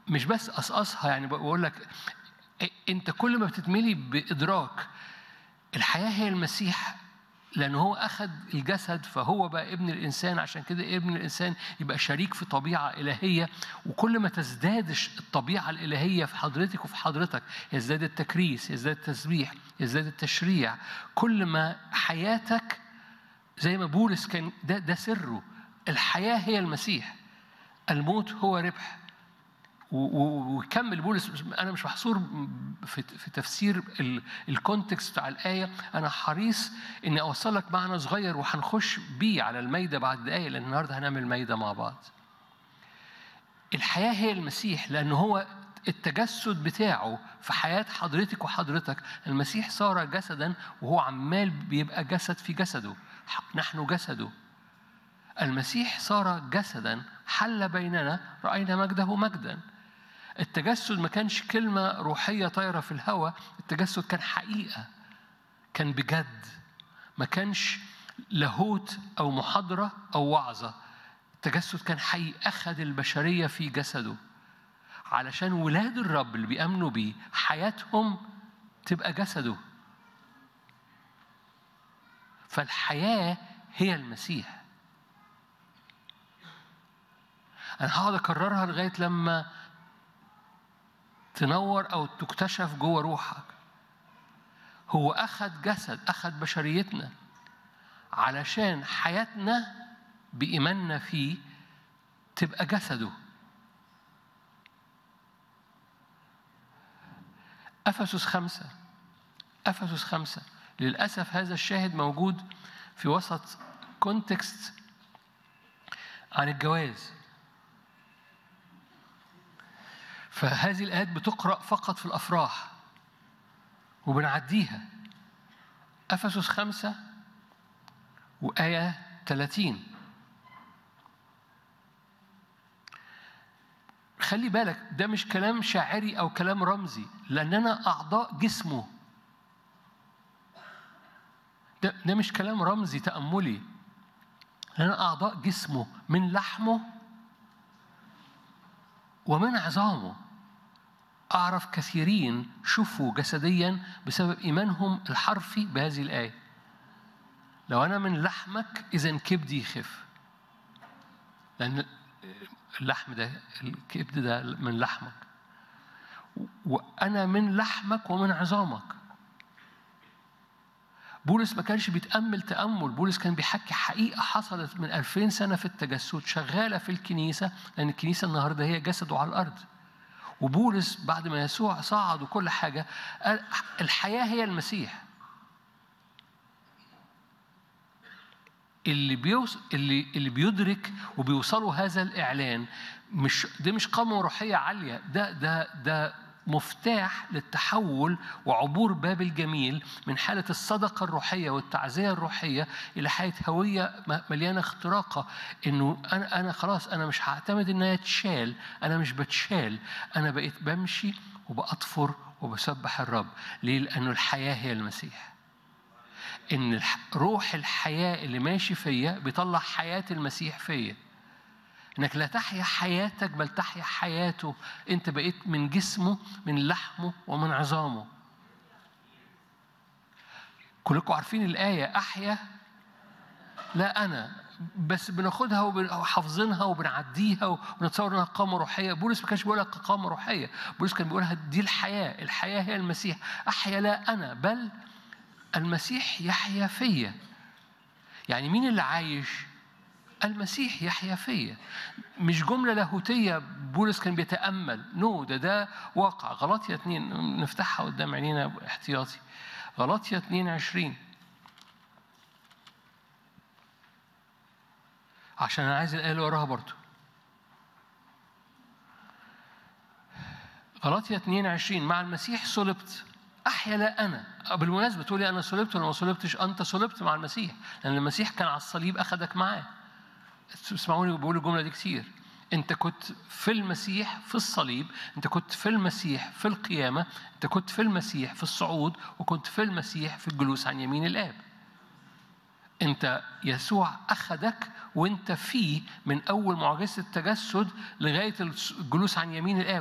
مش بس قصقصها يعني بقول لك انت كل ما بتتملي بادراك الحياه هي المسيح لأنه هو أخذ الجسد فهو بقى ابن الإنسان عشان كده ابن الإنسان يبقى شريك في طبيعة إلهية وكل ما تزداد الطبيعة الإلهية في حضرتك وفي حضرتك يزداد التكريس يزداد التسبيح يزداد التشريع كل ما حياتك زي ما بولس كان ده, ده سره الحياة هي المسيح الموت هو ربح ويكمل بولس انا مش محصور في في تفسير الكونتكست بتاع الايه انا حريص اني اوصل لك معنى صغير وهنخش بيه على الميده بعد دقايق لان النهارده هنعمل ميده مع بعض الحياه هي المسيح لان هو التجسد بتاعه في حياة حضرتك وحضرتك المسيح صار جسدا وهو عمال بيبقى جسد في جسده نحن جسده المسيح صار جسدا حل بيننا رأينا مجده مجدا التجسد ما كانش كلمة روحية طايرة في الهواء التجسد كان حقيقة كان بجد ما كانش لاهوت أو محاضرة أو وعظة التجسد كان حقيقي أخذ البشرية في جسده علشان ولاد الرب اللي بيأمنوا بيه حياتهم تبقى جسده فالحياة هي المسيح أنا هقعد أكررها لغاية لما تنور أو تكتشف جوه روحك هو أخذ جسد أخذ بشريتنا علشان حياتنا بإيماننا فيه تبقى جسده أفسس خمسة أفسس خمسة للأسف هذا الشاهد موجود في وسط كونتكست عن الجواز فهذه الآيات بتقرأ فقط في الأفراح وبنعديها أفسس خمسة وآية 30 خلي بالك ده مش كلام شاعري أو كلام رمزي لأننا أعضاء جسمه ده, ده مش كلام رمزي تأملي لأننا أعضاء جسمه من لحمه ومن عظامه أعرف كثيرين شفوا جسديا بسبب إيمانهم الحرفي بهذه الآية لو أنا من لحمك إذا كبدي يخف لأن اللحم ده الكبد ده من لحمك وأنا من لحمك ومن عظامك بولس ما كانش بيتأمل تأمل بولس كان بيحكي حقيقة حصلت من ألفين سنة في التجسد شغالة في الكنيسة لأن الكنيسة النهاردة هي جسده على الأرض وبولس بعد ما يسوع صعد وكل حاجة قال الحياة هي المسيح اللي بيوص... اللي اللي بيدرك وبيوصلوا هذا الإعلان مش ده مش قامة روحية عالية ده ده ده مفتاح للتحول وعبور باب الجميل من حالة الصدقة الروحية والتعزية الروحية إلى حالة هوية مليانة اختراقة إنه أنا أنا خلاص أنا مش هعتمد إنها تشال أنا مش بتشال أنا بقيت بمشي وبأطفر وبسبح الرب ليه؟ لأنه الحياة هي المسيح إن روح الحياة اللي ماشي فيا بيطلع حياة المسيح فيا انك لا تحيا حياتك بل تحيا حياته انت بقيت من جسمه من لحمه ومن عظامه كلكم عارفين الايه احيا لا انا بس بناخدها وحافظينها وبنعديها ونتصور انها قامه روحيه بولس ما كانش بيقولها قامه روحيه بولس كان بيقولها دي الحياه الحياه هي المسيح احيا لا انا بل المسيح يحيا فيا يعني مين اللي عايش المسيح يحيا فيا مش جملة لاهوتية بولس كان بيتأمل نو ده ده واقع غلطية اتنين نفتحها قدام عينينا احتياطي غلطية اتنين عشرين عشان أنا عايز الآية اللي وراها برضو غلطية 22 مع المسيح صلبت أحيا لا أنا بالمناسبة تقولي أنا صلبت ولا ما صلبتش أنت صلبت مع المسيح لأن المسيح كان على الصليب أخدك معاه تسمعوني بقول الجملة دي كتير أنت كنت في المسيح في الصليب أنت كنت في المسيح في القيامة أنت كنت في المسيح في الصعود وكنت في المسيح في الجلوس عن يمين الآب أنت يسوع أخدك وأنت فيه من أول معجزة التجسد لغاية الجلوس عن يمين الآب